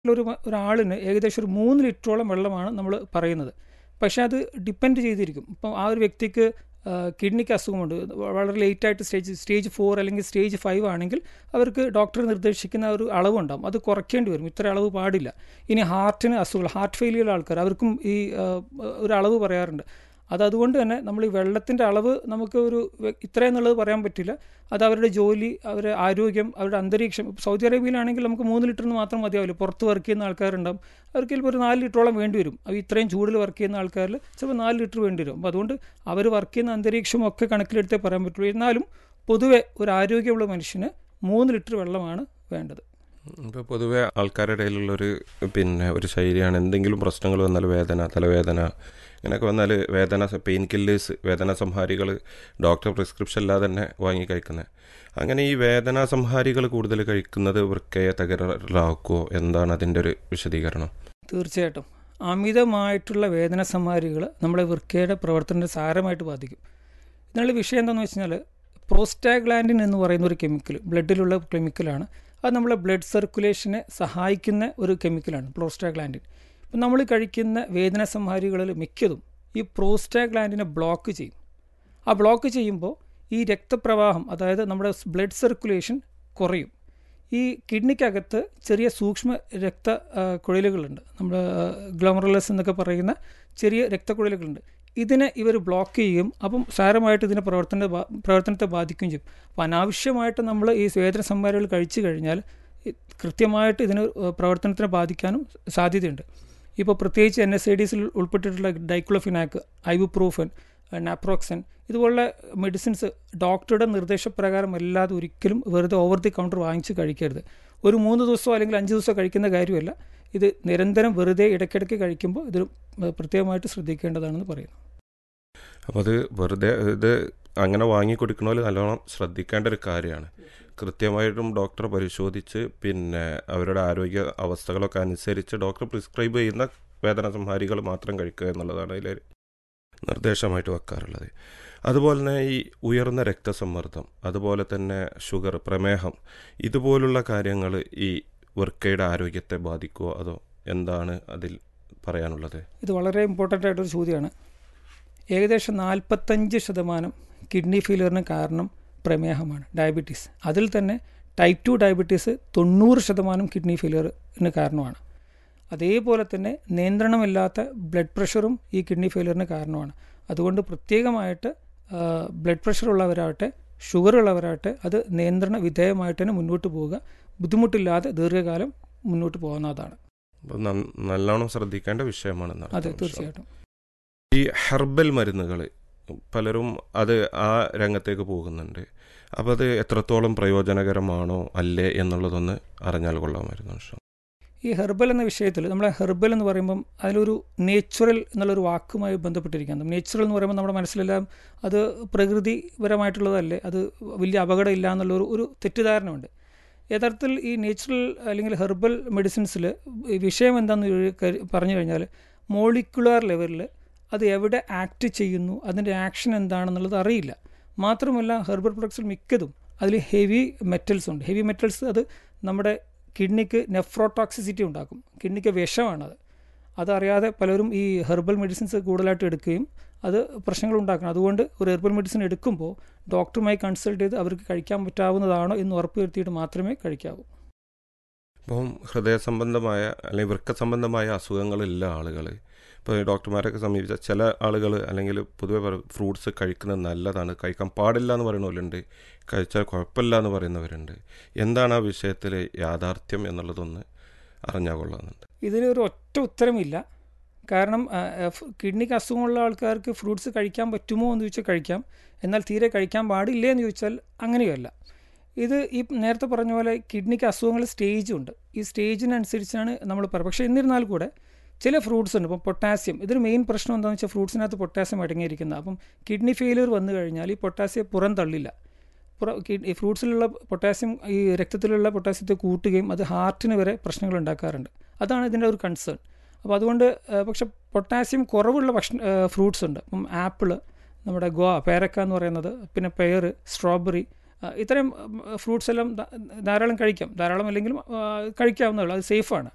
ഒരു ഒരാളിന് ഏകദേശം ഒരു മൂന്ന് ലിറ്ററോളം വെള്ളമാണ് നമ്മൾ പറയുന്നത് പക്ഷേ അത് ഡിപ്പെൻഡ് ചെയ്തിരിക്കും ഇപ്പം ആ ഒരു വ്യക്തിക്ക് കിഡ്നിക്ക് അസുഖമുണ്ട് വളരെ ലേറ്റായിട്ട് സ്റ്റേജ് സ്റ്റേജ് ഫോർ അല്ലെങ്കിൽ സ്റ്റേജ് ഫൈവ് ആണെങ്കിൽ അവർക്ക് ഡോക്ടർ നിർദ്ദേശിക്കുന്ന ഒരു അളവുണ്ടാകും അത് കുറയ്ക്കേണ്ടി വരും ഇത്ര അളവ് പാടില്ല ഇനി ഹാർട്ടിന് അസുഖങ്ങൾ ഹാർട്ട് ഫെയിലിയർ ആൾക്കാർ അവർക്കും ഈ ഒരു അളവ് പറയാറുണ്ട് അത് അതുകൊണ്ട് തന്നെ നമ്മൾ ഈ വെള്ളത്തിൻ്റെ അളവ് നമുക്ക് ഒരു ഇത്രയെന്നുള്ളത് പറയാൻ പറ്റില്ല അത് അവരുടെ ജോലി അവരുടെ ആരോഗ്യം അവരുടെ അന്തരീക്ഷം സൗദി അറേബ്യയിലാണെങ്കിൽ നമുക്ക് മൂന്ന് ലിറ്ററിന് മാത്രം മതിയാവില്ല പുറത്ത് വർക്ക് ചെയ്യുന്ന ആൾക്കാരുണ്ടാവും അവർക്ക് ചിലപ്പോൾ ഒരു നാല് ലിറ്ററോളം വേണ്ടി വരും അപ്പോൾ ഇത്രയും ചൂടിൽ വർക്ക് ചെയ്യുന്ന ആൾക്കാരിൽ ചിലപ്പോൾ നാല് ലിറ്റർ വേണ്ടി വരും അപ്പോൾ അതുകൊണ്ട് അവർ വർക്ക് ചെയ്യുന്ന അന്തരീക്ഷവും ഒക്കെ കണക്കിലെടുത്തേ പറയാൻ പറ്റുള്ളൂ എന്നാലും പൊതുവെ ഒരു ആരോഗ്യമുള്ള മനുഷ്യന് മൂന്ന് ലിറ്റർ വെള്ളമാണ് വേണ്ടത് ഇപ്പോൾ പൊതുവെ ആൾക്കാരുടെ ഇടയിലുള്ളൊരു പിന്നെ ഒരു ശൈലിയാണ് എന്തെങ്കിലും പ്രശ്നങ്ങൾ വന്നാൽ വേദന തലവേദന ഇങ്ങനെയൊക്കെ വന്നാൽ വേദന പെയിൻ കില്ലേഴ്സ് വേദന സംഹാരികൾ ഡോക്ടർ പ്രിസ്ക്രിപ്ഷൻ അല്ലാതെ തന്നെ വാങ്ങി കഴിക്കുന്നത് അങ്ങനെ ഈ വേദന സംഹാരികൾ കൂടുതൽ കഴിക്കുന്നത് വൃക്കയെ തകരാറാക്കുമോ എന്താണ് അതിൻ്റെ ഒരു വിശദീകരണം തീർച്ചയായിട്ടും അമിതമായിട്ടുള്ള വേദന സംഹാരികൾ നമ്മുടെ വൃക്കയുടെ പ്രവർത്തനത്തെ സാരമായിട്ട് ബാധിക്കും ഇതിനുള്ള വിഷയം എന്താണെന്ന് വെച്ച് കഴിഞ്ഞാൽ പ്രോസ്റ്റാഗ്ലാൻഡിൻ എന്ന് പറയുന്ന ഒരു കെമിക്കൽ ബ്ലഡിലുള്ള കെമിക്കലാണ് അത് നമ്മളെ ബ്ലഡ് സർക്കുലേഷനെ സഹായിക്കുന്ന ഒരു കെമിക്കലാണ് പ്രോസ്റ്റാഗ്ലാൻഡിൻ ഇപ്പം നമ്മൾ കഴിക്കുന്ന വേദന സംഹാരികളിൽ മിക്കതും ഈ പ്രോസ്റ്റാഗ്ലാൻഡിനെ ബ്ലോക്ക് ചെയ്യും ആ ബ്ലോക്ക് ചെയ്യുമ്പോൾ ഈ രക്തപ്രവാഹം അതായത് നമ്മുടെ ബ്ലഡ് സർക്കുലേഷൻ കുറയും ഈ കിഡ്നിക്കകത്ത് ചെറിയ സൂക്ഷ്മ രക്ത കുഴലുകളുണ്ട് നമ്മൾ ഗ്ലോമറുലസ് എന്നൊക്കെ പറയുന്ന ചെറിയ രക്തക്കുഴലുകളുണ്ട് ഇതിനെ ഇവർ ബ്ലോക്ക് ചെയ്യും അപ്പം സാരമായിട്ട് ഇതിൻ്റെ പ്രവർത്തന പ്രവർത്തനത്തെ ബാധിക്കുകയും ചെയ്യും അപ്പോൾ അനാവശ്യമായിട്ട് നമ്മൾ ഈ വേദന സംഹാരികൾ കഴിച്ചു കഴിഞ്ഞാൽ കൃത്യമായിട്ട് ഇതിന് പ്രവർത്തനത്തിനെ ബാധിക്കാനും സാധ്യതയുണ്ട് ഇപ്പോൾ പ്രത്യേകിച്ച് എൻ എസ് ഐ ഡിസിൽ ഉൾപ്പെട്ടിട്ടുള്ള ഡൈക്ലോഫിനാക്ക് ഐബുപ്രൂഫൻ നാപ്രോക്സൻ ഇതുപോലുള്ള മെഡിസിൻസ് ഡോക്ടറുടെ നിർദ്ദേശപ്രകാരം അല്ലാതെ ഒരിക്കലും വെറുതെ ഓവർ ദി കൗണ്ടർ വാങ്ങിച്ച് കഴിക്കരുത് ഒരു മൂന്ന് ദിവസമോ അല്ലെങ്കിൽ അഞ്ച് ദിവസമോ കഴിക്കുന്ന കാര്യമല്ല ഇത് നിരന്തരം വെറുതെ ഇടയ്ക്കിടയ്ക്ക് കഴിക്കുമ്പോൾ ഇത് പ്രത്യേകമായിട്ട് ശ്രദ്ധിക്കേണ്ടതാണെന്ന് പറയുന്നു അപ്പോൾ അത് വെറുതെ ഇത് അങ്ങനെ വാങ്ങി കൊടുക്കണമല്ലോ നല്ലോണം ശ്രദ്ധിക്കേണ്ട ഒരു കാര്യമാണ് കൃത്യമായിട്ടും ഡോക്ടറെ പരിശോധിച്ച് പിന്നെ അവരുടെ ആരോഗ്യ അവസ്ഥകളൊക്കെ അനുസരിച്ച് ഡോക്ടർ പ്രിസ്ക്രൈബ് ചെയ്യുന്ന വേദന സംഹാരികൾ മാത്രം കഴിക്കുക എന്നുള്ളതാണ് അതിൽ നിർദ്ദേശമായിട്ട് വെക്കാറുള്ളത് അതുപോലെ തന്നെ ഈ ഉയർന്ന രക്തസമ്മർദ്ദം അതുപോലെ തന്നെ ഷുഗർ പ്രമേഹം ഇതുപോലുള്ള കാര്യങ്ങൾ ഈ വൃക്കയുടെ ആരോഗ്യത്തെ ബാധിക്കുമോ അതോ എന്താണ് അതിൽ പറയാനുള്ളത് ഇത് വളരെ ഇമ്പോർട്ടൻ്റ് ആയിട്ടൊരു ചോദ്യമാണ് ഏകദേശം നാൽപ്പത്തഞ്ച് ശതമാനം കിഡ്നി ഫെയിലിയറിന് കാരണം പ്രമേഹമാണ് ഡയബറ്റീസ് അതിൽ തന്നെ ടൈപ്പ് ടു ഡയബറ്റീസ് തൊണ്ണൂറ് ശതമാനം കിഡ്നി ഫെയിലിയറിന് കാരണമാണ് അതേപോലെ തന്നെ നിയന്ത്രണമില്ലാത്ത ബ്ലഡ് പ്രഷറും ഈ കിഡ്നി ഫെയിലിയറിന് കാരണമാണ് അതുകൊണ്ട് പ്രത്യേകമായിട്ട് ബ്ലഡ് പ്രഷർ ഉള്ളവരാവട്ടെ ഷുഗർ ഉള്ളവരാവട്ടെ അത് നിയന്ത്രണ വിധേയമായിട്ട് തന്നെ മുന്നോട്ട് പോവുക ബുദ്ധിമുട്ടില്ലാതെ ദീർഘകാലം മുന്നോട്ട് പോകുന്നതാണ് നല്ലോണം ശ്രദ്ധിക്കേണ്ട വിഷയമാണ് അതെ തീർച്ചയായിട്ടും ഈ ഹെർബൽ മരുന്നുകൾ പലരും അത് ആ രംഗത്തേക്ക് പോകുന്നുണ്ട് അപ്പോൾ അത് എത്രത്തോളം പ്രയോജനകരമാണോ അല്ലേ എന്നുള്ളതൊന്ന് അറിഞ്ഞാൽ കൊള്ളാമായിരുന്നു ഈ ഹെർബൽ എന്ന വിഷയത്തിൽ നമ്മളെ ഹെർബൽ എന്ന് പറയുമ്പം അതിലൊരു നേച്ചുറൽ എന്നുള്ളൊരു വാക്കുമായി ബന്ധപ്പെട്ടിരിക്കുന്നത് നേച്ചുറൽ എന്ന് പറയുമ്പോൾ നമ്മുടെ മനസ്സിലെല്ലാം അത് പ്രകൃതിപരമായിട്ടുള്ളതല്ലേ അത് വലിയ അപകടം ഇല്ല എന്നുള്ളൊരു ഒരു തെറ്റിദ്ധാരണയുണ്ട് യഥാർത്ഥത്തിൽ ഈ നേച്ചുറൽ അല്ലെങ്കിൽ ഹെർബൽ മെഡിസിൻസിൽ വിഷയം എന്താണെന്ന് പറഞ്ഞു കഴിഞ്ഞാൽ മോളിക്കുലാർ ലെവലിൽ അത് എവിടെ ആക്ട് ചെയ്യുന്നു അതിൻ്റെ ആക്ഷൻ എന്താണെന്നുള്ളത് അറിയില്ല മാത്രമല്ല ഹെർബൽ പ്രൊഡക്ട്സിൽ മിക്കതും അതിൽ ഹെവി മെറ്റൽസ് ഉണ്ട് ഹെവി മെറ്റൽസ് അത് നമ്മുടെ കിഡ്നിക്ക് നെഫ്രോടോക്സിസിറ്റി ഉണ്ടാക്കും കിഡ്നിക്ക് വിഷമാണത് അതറിയാതെ പലരും ഈ ഹെർബൽ മെഡിസിൻസ് കൂടുതലായിട്ട് എടുക്കുകയും അത് പ്രശ്നങ്ങൾ ഉണ്ടാക്കണം അതുകൊണ്ട് ഒരു ഹെർബൽ മെഡിസിൻ എടുക്കുമ്പോൾ ഡോക്ടറുമായി കൺസൾട്ട് ചെയ്ത് അവർക്ക് കഴിക്കാൻ പറ്റാവുന്നതാണോ എന്ന് ഉറപ്പുവരുത്തിയിട്ട് മാത്രമേ കഴിക്കാവൂ ഇപ്പം ഹൃദയ സംബന്ധമായ അല്ലെങ്കിൽ വൃക്ക സംബന്ധമായ അസുഖങ്ങളുള്ള ആളുകൾ ഇപ്പോൾ ഡോക്ടർമാരൊക്കെ സമീപിച്ച ചില ആളുകൾ അല്ലെങ്കിൽ പൊതുവെ ഫ്രൂട്ട്സ് കഴിക്കുന്നത് നല്ലതാണ് കഴിക്കാൻ പാടില്ല എന്ന് പറയുന്നവരുണ്ട് കഴിച്ചാൽ കുഴപ്പമില്ല എന്ന് പറയുന്നവരുണ്ട് എന്താണ് ആ വിഷയത്തിൽ യാഥാർത്ഥ്യം എന്നുള്ളതൊന്ന് അറിഞ്ഞാൽ കൊള്ളാമെന്നുണ്ട് ഇതിനൊരു ഒറ്റ ഉത്തരമില്ല കാരണം കിഡ്നിക്ക് അസുഖമുള്ള ആൾക്കാർക്ക് ഫ്രൂട്ട്സ് കഴിക്കാൻ പറ്റുമോ എന്ന് ചോദിച്ചാൽ കഴിക്കാം എന്നാൽ തീരെ കഴിക്കാൻ പാടില്ലേ എന്ന് ചോദിച്ചാൽ അങ്ങനെയല്ല ഇത് ഈ നേരത്തെ പറഞ്ഞ പോലെ കിഡ്നിക്ക് അസുഖങ്ങൾ സ്റ്റേജ് ഉണ്ട് ഈ സ്റ്റേജിനനുസരിച്ചാണ് നമ്മൾ പറയുക പക്ഷേ എന്നിരുന്നാൽ കൂടെ ചില ഫ്രൂട്ട്സ് ഉണ്ട് ഇപ്പം പൊട്ടാസ്യം ഇതൊരു മെയിൻ പ്രശ്നം എന്താണെന്ന് വെച്ചാൽ ഫ്രൂട്ട്സിനകത്ത് പൊട്ടാസ്യം അടങ്ങിയിരിക്കുന്നത് അപ്പം കിഡ്നി ഫെയിലിയർ വന്നു കഴിഞ്ഞാൽ ഈ പൊട്ടാസ്യം പുറം തള്ളില്ല പുറ ഈ ഫ്രൂട്ട്സിലുള്ള പൊട്ടാസ്യം ഈ രക്തത്തിലുള്ള പൊട്ടാസ്യത്തെ കൂട്ടുകയും അത് ഹാർട്ടിന് വരെ പ്രശ്നങ്ങൾ ഉണ്ടാക്കാറുണ്ട് അതാണ് ഇതിൻ്റെ ഒരു കൺസേൺ അപ്പോൾ അതുകൊണ്ട് പക്ഷെ പൊട്ടാസ്യം കുറവുള്ള ഭക്ഷണ ഫ്രൂട്ട്സ് ഉണ്ട് ഇപ്പം ആപ്പിള് നമ്മുടെ ഗോവ പേരക്ക എന്ന് പറയുന്നത് പിന്നെ പെയർ സ്ട്രോബെറി ഇത്തരം ഫ്രൂട്ട്സ് എല്ലാം ധാരാളം കഴിക്കാം ധാരാളം അല്ലെങ്കിലും കഴിക്കാവുന്നതുള്ളൂ അത് സേഫാണ്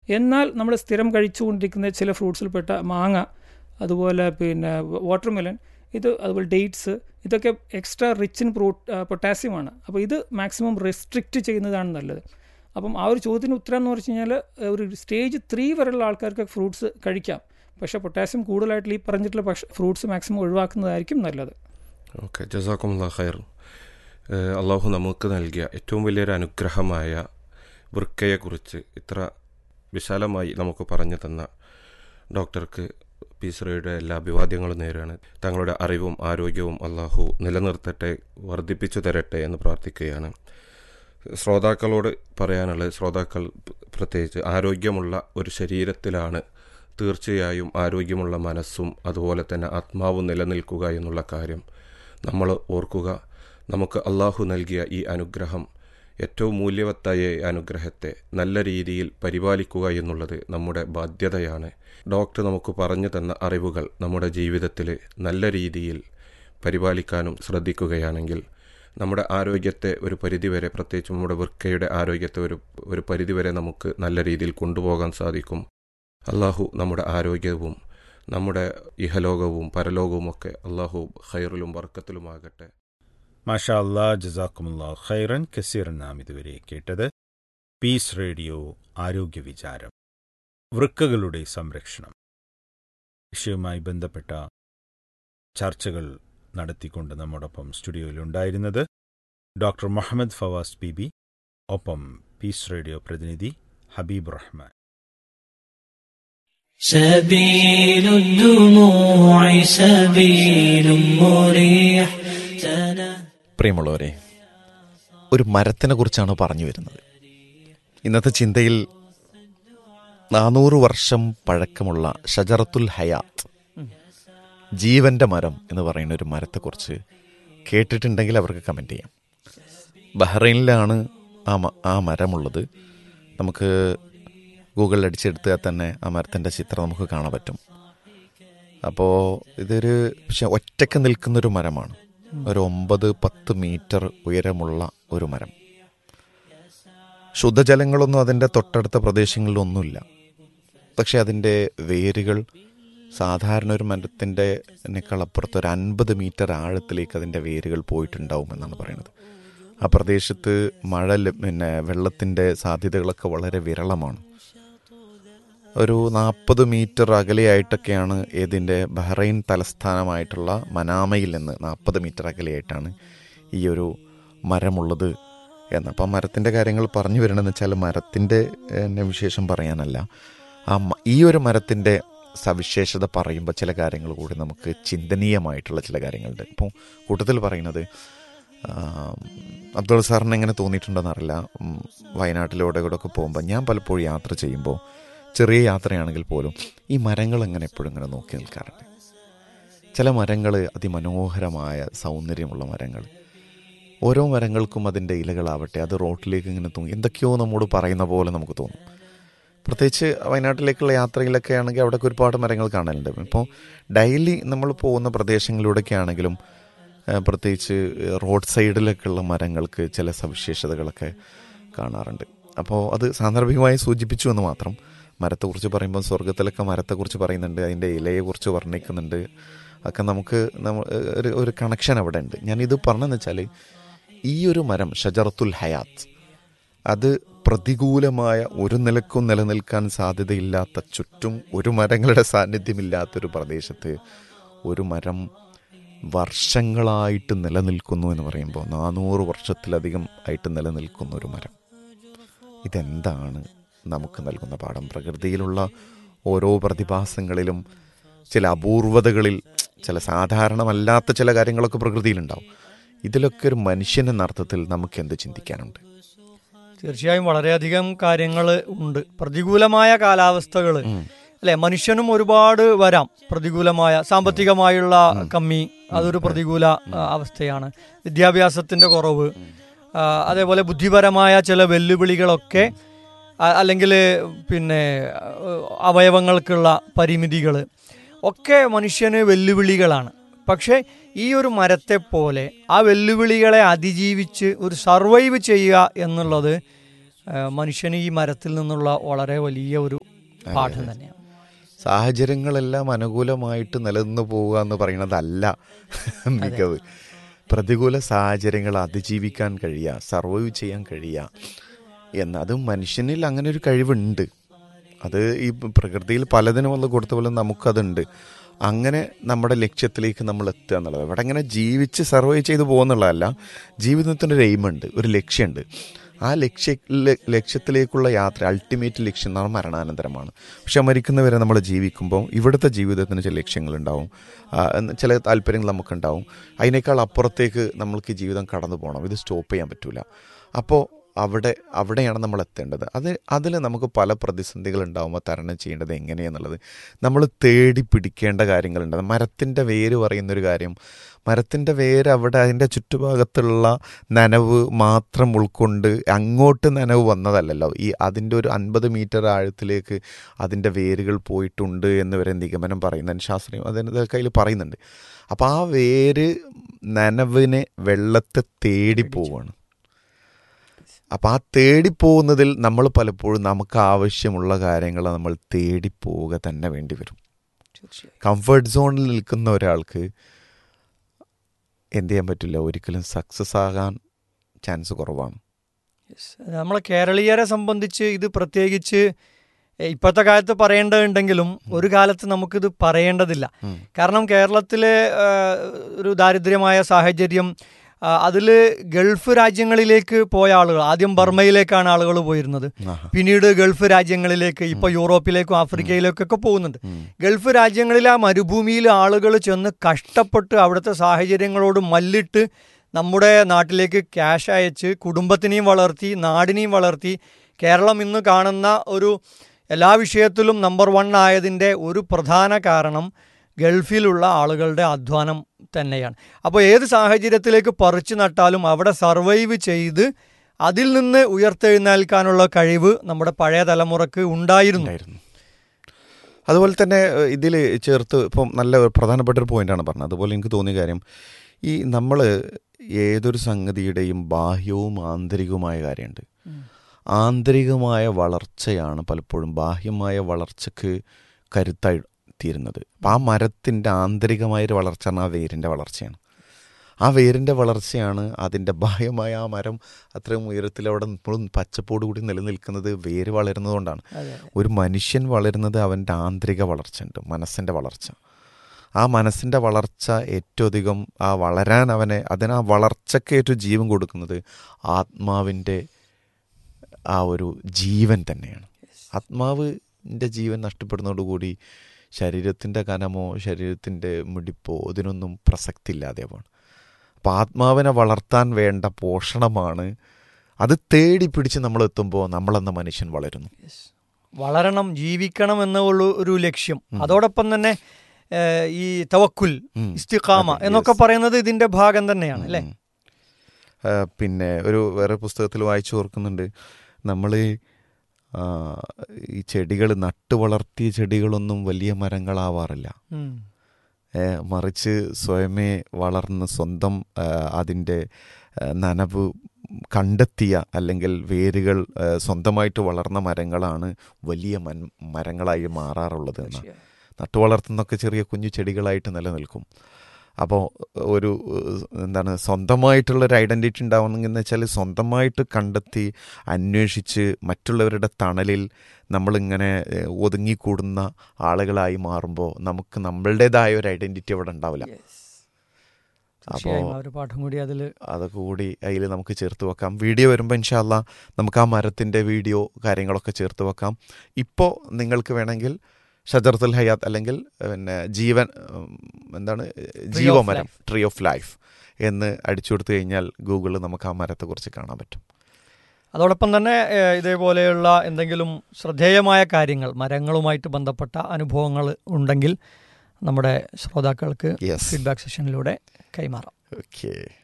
എന്നാൽ നമ്മൾ സ്ഥിരം കഴിച്ചുകൊണ്ടിരിക്കുന്ന ചില ഫ്രൂട്ട്സിൽപ്പെട്ട മാങ്ങ അതുപോലെ പിന്നെ വാട്ടർമെലൺ ഇത് അതുപോലെ ഡേറ്റ്സ് ഇതൊക്കെ എക്സ്ട്രാ റിച്ച് ഇൻ പ്രോ പൊട്ടാസ്യമാണ് അപ്പോൾ ഇത് മാക്സിമം റെസ്ട്രിക്റ്റ് ചെയ്യുന്നതാണ് നല്ലത് അപ്പം ആ ഒരു ചോദ്യത്തിന് ഉത്തരം എന്ന് പറഞ്ഞു കഴിഞ്ഞാൽ ഒരു സ്റ്റേജ് ത്രീ വരെയുള്ള ആൾക്കാർക്ക് ഫ്രൂട്ട്സ് കഴിക്കാം പക്ഷേ പൊട്ടാസ്യം കൂടുതലായിട്ട് ഈ പറഞ്ഞിട്ടുള്ള പക്ഷേ ഫ്രൂട്ട്സ് മാക്സിമം ഒഴിവാക്കുന്നതായിരിക്കും നല്ലത് ഓക്കെ ജസാക്കുമുള്ള ഖൈർ ഏഹ് അള്ളാഹു നമുക്ക് നൽകിയ ഏറ്റവും വലിയൊരു അനുഗ്രഹമായ വൃക്കയെക്കുറിച്ച് ഇത്ര വിശാലമായി നമുക്ക് പറഞ്ഞു തന്ന ഡോക്ടർക്ക് പീസ്രയുടെ എല്ലാ അഭിവാദ്യങ്ങളും നേരാണ് തങ്ങളുടെ അറിവും ആരോഗ്യവും അള്ളാഹു നിലനിർത്തട്ടെ വർദ്ധിപ്പിച്ചു തരട്ടെ എന്ന് പ്രാർത്ഥിക്കുകയാണ് ശ്രോതാക്കളോട് പറയാനുള്ളത് ശ്രോതാക്കൾ പ്രത്യേകിച്ച് ആരോഗ്യമുള്ള ഒരു ശരീരത്തിലാണ് തീർച്ചയായും ആരോഗ്യമുള്ള മനസ്സും അതുപോലെ തന്നെ ആത്മാവും നിലനിൽക്കുക എന്നുള്ള കാര്യം നമ്മൾ ഓർക്കുക നമുക്ക് അള്ളാഹു നൽകിയ ഈ അനുഗ്രഹം ഏറ്റവും മൂല്യവത്തായ ഈ അനുഗ്രഹത്തെ നല്ല രീതിയിൽ പരിപാലിക്കുക എന്നുള്ളത് നമ്മുടെ ബാധ്യതയാണ് ഡോക്ടർ നമുക്ക് പറഞ്ഞു തന്ന അറിവുകൾ നമ്മുടെ ജീവിതത്തിൽ നല്ല രീതിയിൽ പരിപാലിക്കാനും ശ്രദ്ധിക്കുകയാണെങ്കിൽ നമ്മുടെ ആരോഗ്യത്തെ ഒരു പരിധിവരെ പ്രത്യേകിച്ച് നമ്മുടെ വൃക്കയുടെ ആരോഗ്യത്തെ ഒരു ഒരു പരിധിവരെ നമുക്ക് നല്ല രീതിയിൽ കൊണ്ടുപോകാൻ സാധിക്കും അള്ളാഹു നമ്മുടെ ആരോഗ്യവും നമ്മുടെ ഇഹലോകവും പരലോകവും ഒക്കെ അള്ളാഹു ഖൈറിലും വർക്കത്തിലുമാകട്ടെ മാഷാ അല്ലാ ജസാക്കുമുല്ലാ ഖൈറൻ കസീറൻ നാം ഇതുവരെ കേട്ടത് പീസ് റേഡിയോ ആരോഗ്യ വിചാരം വൃക്കകളുടെ സംരക്ഷണം വിഷയവുമായി ബന്ധപ്പെട്ട ചർച്ചകൾ നടത്തിക്കൊണ്ട് നമ്മോടൊപ്പം സ്റ്റുഡിയോയിൽ ഉണ്ടായിരുന്നത് doctor Muhammad Fawas B B ഒപ്പം പീസ് റേഡിയോ പ്രതിനിധി ഹബീബ് റഹ്മാൻ سبيل الدموع سبيل مريح تنا പ്രിയമുള്ളവരെ ഒരു മരത്തിനെ കുറിച്ചാണ് പറഞ്ഞു വരുന്നത് ഇന്നത്തെ ചിന്തയിൽ നാനൂറ് വർഷം പഴക്കമുള്ള ഷജറത്തുൽ ഹയാത്ത് ജീവന്റെ മരം എന്ന് പറയുന്ന ഒരു മരത്തെക്കുറിച്ച് കേട്ടിട്ടുണ്ടെങ്കിൽ അവർക്ക് കമൻറ്റ് ചെയ്യാം ബഹ്റൈനിലാണ് ആ മ- ആ മരമുള്ളത് നമുക്ക് ഗൂഗിളിൽ അടിച്ചെടുത്താൽ തന്നെ ആ മരത്തിൻ്റെ ചിത്രം നമുക്ക് കാണാൻ പറ്റും അപ്പോൾ ഇതൊരു പക്ഷെ ഒറ്റയ്ക്ക് നിൽക്കുന്നൊരു മരമാണ് ഒരു ഒമ്പത് പത്ത് മീറ്റർ ഉയരമുള്ള ഒരു മരം ശുദ്ധജലങ്ങളൊന്നും അതിൻ്റെ തൊട്ടടുത്ത പ്രദേശങ്ങളിലൊന്നുമില്ല പക്ഷെ അതിൻ്റെ വേരുകൾ സാധാരണ ഒരു മരത്തിൻ്റെ അപ്പുറത്ത് ഒരു അൻപത് മീറ്റർ ആഴത്തിലേക്ക് അതിൻ്റെ വേരുകൾ പോയിട്ടുണ്ടാവും എന്നാണ് പറയുന്നത് ആ പ്രദേശത്ത് മഴ ല- പിന്നെ വെള്ളത്തിൻ്റെ സാധ്യതകളൊക്കെ വളരെ വിരളമാണ് ഒരു നാൽപ്പത് മീറ്റർ അകലെയായിട്ടൊക്കെയാണ് ഇതിൻ്റെ ബഹ്റൈൻ തലസ്ഥാനമായിട്ടുള്ള മനാമയിൽ നിന്ന് നാൽപ്പത് മീറ്റർ അകലെയായിട്ടാണ് ഈ ഒരു മരമുള്ളത് എന്ന് അപ്പം മരത്തിൻ്റെ കാര്യങ്ങൾ പറഞ്ഞു വരണമെന്ന് വെച്ചാൽ മരത്തിൻ്റെ എന്നെ വിശേഷം പറയാനല്ല ആ മ- ഈ ഒരു മരത്തിൻ്റെ സവിശേഷത പറയുമ്പോൾ ചില കാര്യങ്ങൾ കൂടി നമുക്ക് ചിന്തനീയമായിട്ടുള്ള ചില കാര്യങ്ങളുണ്ട് ഇപ്പോൾ കൂട്ടത്തിൽ പറയുന്നത് ആ, അബ്ദുൾ സാറിന് എങ്ങനെ തോന്നിയിട്ടുണ്ടെന്ന് അറിയില്ല ഉം, വയനാട്ടിലൂടെ കൂടെ ഒക്കെ പോകുമ്പോൾ ഞാൻ പലപ്പോഴും യാത്ര ചെയ്യുമ്പോൾ ചെറിയ യാത്രയാണെങ്കിൽ പോലും ഈ മരങ്ങൾ എങ്ങനെ എപ്പോഴും ഇങ്ങനെ നോക്കി നിൽക്കാറുണ്ട് ചില മരങ്ങൾ അതിമനോഹരമായ സൗന്ദര്യമുള്ള മരങ്ങൾ ഓരോ മരങ്ങൾക്കും അതിൻ്റെ ഇലകളാവട്ടെ അത് റോട്ടിലേക്ക് ഇങ്ങനെ തൂങ്ങി എന്തൊക്കെയോ നമ്മോട് പറയുന്ന പോലെ നമുക്ക് തോന്നും പ്രത്യേകിച്ച് വയനാട്ടിലേക്കുള്ള യാത്രയിലൊക്കെ ആണെങ്കിൽ അവിടെയൊക്കെ ഒരുപാട് മരങ്ങൾ കാണലുണ്ട് ഇപ്പോൾ ഡെയിലി നമ്മൾ പോകുന്ന പ്രദേശങ്ങളിലൂടെയൊക്കെ ആണെങ്കിലും ആ, പ്രത്യേകിച്ച് റോഡ് സൈഡിലൊക്കെയുള്ള മരങ്ങൾക്ക് ചില സവിശേഷതകളൊക്കെ കാണാറുണ്ട് അപ്പോൾ അത് സാന്ദർഭികമായി സൂചിപ്പിച്ചു എന്ന് മാത്രം മരത്തെക്കുറിച്ച് പറയുമ്പോൾ സ്വർഗത്തിലൊക്കെ മരത്തെക്കുറിച്ച് പറയുന്നുണ്ട് അതിൻ്റെ ഇലയെക്കുറിച്ച് വർണ്ണിക്കുന്നുണ്ട് ഒക്കെ നമുക്ക് നമ്മ ഒരു ഒരു കണക്ഷൻ അവിടെ ഉണ്ട് ഞാനിത് പറഞ്ഞതെന്ന് വെച്ചാൽ ഈ ഒരു മരം ഷജറത്തുൽ ഹയാത്ത് അത് പ്രതികൂലമായ ഒരു നിലക്കും നിലനിൽക്കാൻ സാധ്യതയില്ലാത്ത ചുറ്റും ഒരു മരങ്ങളുടെ സാന്നിധ്യമില്ലാത്തൊരു പ്രദേശത്ത് ഒരു മരം വർഷങ്ങളായിട്ട് നിലനിൽക്കുന്നു എന്ന് പറയുമ്പോൾ നാനൂറ് വർഷത്തിലധികം ആയിട്ട് നിലനിൽക്കുന്ന ഒരു മരം ഇതെന്താണ് നമുക്ക് നൽകുന്ന പാഠം പ്രകൃതിയിലുള്ള ഓരോ പ്രതിഭാസങ്ങളിലും ചില അപൂർവതകളിൽ ചില സാധാരണമല്ലാത്ത ചില കാര്യങ്ങളൊക്കെ പ്രകൃതിയിലുണ്ടാവും ഇതിലൊക്കെ ഒരു മനുഷ്യൻ എന്ന അർത്ഥത്തിൽ നമുക്ക് എന്ത് ചിന്തിക്കാനുണ്ട് തീർച്ചയായും വളരെയധികം കാര്യങ്ങൾ ഉണ്ട് പ്രതികൂലമായ കാലാവസ്ഥകൾ അല്ലെ മനുഷ്യനും ഒരുപാട് വരാം പ്രതികൂലമായ സാമ്പത്തികമായുള്ള കമ്മി അതൊരു പ്രതികൂല ആ, അവസ്ഥയാണ് വിദ്യാഭ്യാസത്തിന്റെ കുറവ് ആ, അതേപോലെ ബുദ്ധിപരമായ ചില വെല്ലുവിളികളൊക്കെ ആ- അല്ലെങ്കിൽ പിന്നെ ആ, അവയവങ്ങൾക്കുള്ള പരിമിതികൾ ഒക്കെ മനുഷ്യന് വെല്ലുവിളികളാണ് പക്ഷേ ഈ ഒരു മരത്തെ പോലെ ആ വെല്ലുവിളികളെ അതിജീവിച്ച് ഒരു സർവൈവ് ചെയ്യുക എന്നുള്ളത് ആ, മനുഷ്യന് ഈ മരത്തിൽ നിന്നുള്ള വളരെ വലിയ ഒരു പാഠം തന്നെയാണ് സാഹചര്യങ്ങളെല്ലാം അനുകൂലമായിട്ട് നിലനിന്ന് പോവുക എന്ന് പറയുന്നതല്ല മികവ് പ്രതികൂല സാഹചര്യങ്ങൾ അതിജീവിക്കാൻ കഴിയുക സർവൈവ് ചെയ്യാൻ കഴിയുക എന്ന് അത് മനുഷ്യനിൽ അങ്ങനെ ഒരു കഴിവുണ്ട് അത് ഈ പ്രകൃതിയിൽ പലതിനും വന്ന് കൊടുത്ത പോലെ നമുക്കതുണ്ട് അങ്ങനെ നമ്മുടെ ലക്ഷ്യത്തിലേക്ക് നമ്മൾ എത്തുക എന്നുള്ളത് ഇവിടെ ഇങ്ങനെ ജീവിച്ച് സർവൈവ് ചെയ്ത് പോകുന്നുള്ളതല്ല ജീവിതത്തിൻ്റെ ഒരു എയിമുണ്ട് ഒരു ലക്ഷ്യമുണ്ട് ആ ലക്ഷ്യ ല- ലക്ഷ്യത്തിലേക്കുള്ള യാത്ര അൾട്ടിമേറ്റ് ലക്ഷ്യം എന്ന് പറഞ്ഞാൽ മരണാനന്തരമാണ് പക്ഷെ മരിക്കുന്നവരെ നമ്മൾ ജീവിക്കുമ്പോൾ ഇവിടുത്തെ ജീവിതത്തിന് ചില ലക്ഷ്യങ്ങളുണ്ടാവും ആ, എന്ന് ചില താല്പര്യങ്ങൾ നമുക്കുണ്ടാവും അതിനേക്കാൾ അപ്പുറത്തേക്ക് നമ്മൾക്ക് ഈ ജീവിതം കടന്നു പോകണം ഇത് സ്റ്റോപ്പ് ചെയ്യാൻ പറ്റൂല അപ്പോൾ അവിടെ അവിടെയാണ് നമ്മൾ എത്തേണ്ടത് അത് അതിൽ നമുക്ക് പല പ്രതിസന്ധികൾ ഉണ്ടാകുമ്പോൾ തരണം ചെയ്യേണ്ടത് എങ്ങനെയെന്നുള്ളത് നമ്മൾ തേടി പിടിക്കേണ്ട കാര്യങ്ങളുണ്ട് അത് മരത്തിൻ്റെ വേര് പറയുന്നൊരു കാര്യം മരത്തിൻ്റെ വേര് അവിടെ അതിൻ്റെ ചുറ്റുഭാഗത്തുള്ള നനവ് മാത്രം ഉൾക്കൊണ്ട് അങ്ങോട്ട് നനവ് വന്നതല്ലല്ലോ ഈ അതിൻ്റെ ഒരു അൻപത് മീറ്റർ ആഴത്തിലേക്ക് അതിൻ്റെ വേരുകൾ പോയിട്ടുണ്ട് എന്ന് വരെ നിഗമനം പറയുന്നുണ്ട് ശാസ്ത്രീയം അതിനൊക്കെ അതിൽ പറയുന്നുണ്ട് അപ്പോൾ ആ വേര് നനവിനെ വെള്ളത്തെ തേടി പോവുകയാണ് അപ്പം ആ തേടിപ്പോകുന്നതിൽ നമ്മൾ പലപ്പോഴും നമുക്ക് ആവശ്യമുള്ള കാര്യങ്ങൾ നമ്മൾ തേടിപ്പോവുക തന്നെ വേണ്ടി വരും കംഫർട്ട് സോണിൽ നിൽക്കുന്ന ഒരാൾക്ക് എന്ത് ചെയ്യാൻ പറ്റില്ല ഒരിക്കലും സക്സസ് ആകാൻ ചാൻസ് കുറവാണ് നമ്മളെ കേരളീയരെ സംബന്ധിച്ച് ഇത് പ്രത്യേകിച്ച് എ, ഇപ്പോഴത്തെ കാലത്ത് പറയേണ്ടതുണ്ടെങ്കിലും ഒരു കാലത്ത് നമുക്കിത് പറയേണ്ടതില്ല ഉം. കാരണം കേരളത്തിലെ ആ, ഒരു ദാരിദ്ര്യമായ സാഹചര്യം അതിൽ ഗൾഫ് രാജ്യങ്ങളിലേക്ക് പോയ ആളുകൾ ആദ്യം ബർമയിലേക്കാണ് ആളുകൾ പോയിരുന്നത് ആഹാ. പിന്നീട് ഗൾഫ് രാജ്യങ്ങളിലേക്ക് ഇപ്പോൾ യൂറോപ്പിലേക്കും ആഫ്രിക്കയിലേക്കൊക്കെ പോകുന്നുണ്ട് ഗൾഫ് രാജ്യങ്ങളിൽ ആ മരുഭൂമിയിൽ ആളുകൾ ചെന്ന് കഷ്ടപ്പെട്ട് അവിടുത്തെ സാഹചര്യങ്ങളോട് മല്ലിട്ട് നമ്മുടെ നാട്ടിലേക്ക് ക്യാഷ് അയച്ച് കുടുംബത്തിനെയും വളർത്തി നാടിനെയും വളർത്തി കേരളം ഇന്ന് കാണുന്ന ഒരു എല്ലാ വിഷയത്തിലും നമ്പർ വൺ ആയതിൻ്റെ ഒരു പ്രധാന കാരണം ഗൾഫിലുള്ള ആളുകളുടെ അധ്വാനം തന്നെയാണ് അപ്പോൾ ഏത് സാഹചര്യത്തിലേക്ക് പറിച്ചു നട്ടാലും അവിടെ സർവൈവ് ചെയ്ത് അതിൽ നിന്ന് ഉയർത്തെഴുന്നേൽക്കാനുള്ള കഴിവ് നമ്മുടെ പഴയ തലമുറക്ക് ഉണ്ടായിരുന്നു ഉണ്ടായിരുന്നു അതുപോലെ തന്നെ ഇതിൽ ചേർത്ത് ഇപ്പം നല്ല ഒരു പ്രധാനപ്പെട്ട ഒരു പോയിന്റാണ് പറഞ്ഞത് അതുപോലെ എനിക്ക് തോന്നിയ കാര്യം ഈ നമ്മൾ ഏതൊരു സംഗതിയുടെയും ബാഹ്യവും ആന്തരികവുമായ കാര്യമുണ്ട് ആന്തരികമായ വളർച്ചയാണ് പലപ്പോഴും ബാഹ്യമായ വളർച്ചയ്ക്ക് കരുത്തായി തീരുന്നത് അപ്പം ആ മരത്തിൻ്റെ ആന്തരികമായൊരു വളർച്ച പറഞ്ഞാൽ ആ വേരിൻ്റെ വളർച്ചയാണ് ആ വേരിൻ്റെ വളർച്ചയാണ് അതിൻ്റെ ബാഹ്യമായ ആ മരം അത്രയും ഉയരത്തിൽ അവിടെ ഇപ്പോഴും പച്ചപ്പോട് കൂടി നിലനിൽക്കുന്നത് വേര് വളരുന്നതുകൊണ്ടാണ് ഒരു മനുഷ്യൻ വളരുന്നത് അവൻ്റെ ആന്തരിക വളർച്ചയുണ്ട് മനസ്സിൻ്റെ വളർച്ച ആ മനസ്സിൻ്റെ വളർച്ച ഏറ്റവും അധികം ആ വളരാൻ അവനെ അതിന് ആ വളർച്ചയ്ക്ക് ഏറ്റവും ജീവൻ കൊടുക്കുന്നത് ആത്മാവിൻ്റെ ആ ഒരു ജീവൻ തന്നെയാണ് ആത്മാവിൻ്റെ ജീവൻ നഷ്ടപ്പെടുന്നതോടുകൂടി ശരീരത്തിൻ്റെ കനമോ ശരീരത്തിൻ്റെ മിടിപ്പോ ഇതിനൊന്നും പ്രസക്തി ഇല്ലാതെയാണ് അപ്പോൾ ആത്മാവിനെ വളർത്താൻ വേണ്ട പോഷണമാണ് അത് തേടി പിടിച്ച് നമ്മൾ എത്തുമ്പോൾ നമ്മളെന്ന മനുഷ്യൻ വളരുന്നു വളരണം ജീവിക്കണം എന്നുള്ള ഒരു ലക്ഷ്യം അതോടൊപ്പം തന്നെ ഏഹ്, ഈ തവക്കുൽ ഉം. ഇസ്തിഖാമ അതെ, എന്നൊക്കെ yes. പറയുന്നത് ഇതിന്റെ ഭാഗം തന്നെയാണ് അല്ലേ ഉം. ആ, പിന്നെ ഒരു വേറെ പുസ്തകത്തിൽ വായിച്ചു ഓർക്കുന്നുണ്ട് നമ്മൾ ഈ ചെടികൾ നട്ടു വളർത്തിയ ചെടികളൊന്നും വലിയ മരങ്ങളാവാറില്ല ഉം. ഏ, മറിച്ച് സ്വയമേ വളർന്ന് സ്വന്തം ആ, അതിൻ്റെ ആ, നനവ് കണ്ടെത്തിയ അല്ലെങ്കിൽ വേരുകൾ ആ, സ്വന്തമായിട്ട് വളർന്ന മരങ്ങളാണ് വലിയ മൻ മരങ്ങളായി മാറാറുള്ളത് എന്നാണ് നട്ടു വളർത്തുന്നൊക്കെ ചെറിയ കുഞ്ഞു ചെടികളായിട്ട് നിലനിൽക്കും അപ്പോൾ ഒരു ഏഹ്, എന്താണ് സ്വന്തമായിട്ടുള്ള ഒരു ഐഡൻറ്റിറ്റി ഉണ്ടാവണമെന്ന് വെച്ചാൽ സ്വന്തമായിട്ട് കണ്ടെത്തി അന്വേഷിച്ച് മറ്റുള്ളവരുടെ തണലിൽ നമ്മളിങ്ങനെ ഏഹ്, ഒതുങ്ങിക്കൂടുന്ന ആളുകളായി മാറുമ്പോൾ നമുക്ക് നമ്മളുടേതായ ഒരു ഐഡൻറ്റിറ്റി അവിടെ ഉണ്ടാവില്ല തീർച്ചയായും ആ ഒരു പാഠം കൂടി അതിൽ അതൊക്കെ കൂടി അതിൽ നമുക്ക് ചേർത്ത് വെക്കാം വീഡിയോ വരുമ്പോൾ ഇൻഷാല്ല നമുക്ക് ആ മരത്തിൻ്റെ വീഡിയോ കാര്യങ്ങളൊക്കെ ചേർത്ത് വെക്കാം ഇപ്പോൾ നിങ്ങൾക്ക് വേണമെങ്കിൽ ഷജറത്തുൽ ഹയാത്ത് അല്ലെങ്കിൽ പിന്നെ ജീവൻ ഉം, എന്താണ് ജീവമരം life. ട്രീ ഓഫ് ലൈഫ് എന്ന് അടിച്ചു കൊടുത്തു കഴിഞ്ഞാൽ ഗൂഗിളിൽ നമുക്ക് ആ മരത്തെക്കുറിച്ച് കാണാൻ പറ്റും അതോടൊപ്പം തന്നെ ഏഹ്, ഇതേപോലെയുള്ള എന്തെങ്കിലും ശ്രദ്ധേയമായ കാര്യങ്ങൾ മരങ്ങളുമായിട്ട് ബന്ധപ്പെട്ട അനുഭവങ്ങൾ ഉണ്ടെങ്കിൽ നമ്മുടെ ശ്രോതാക്കൾക്ക് യെസ് ഫീഡ്ബാക്ക് സെഷനിലൂടെ കൈമാറാം ഓക്കെ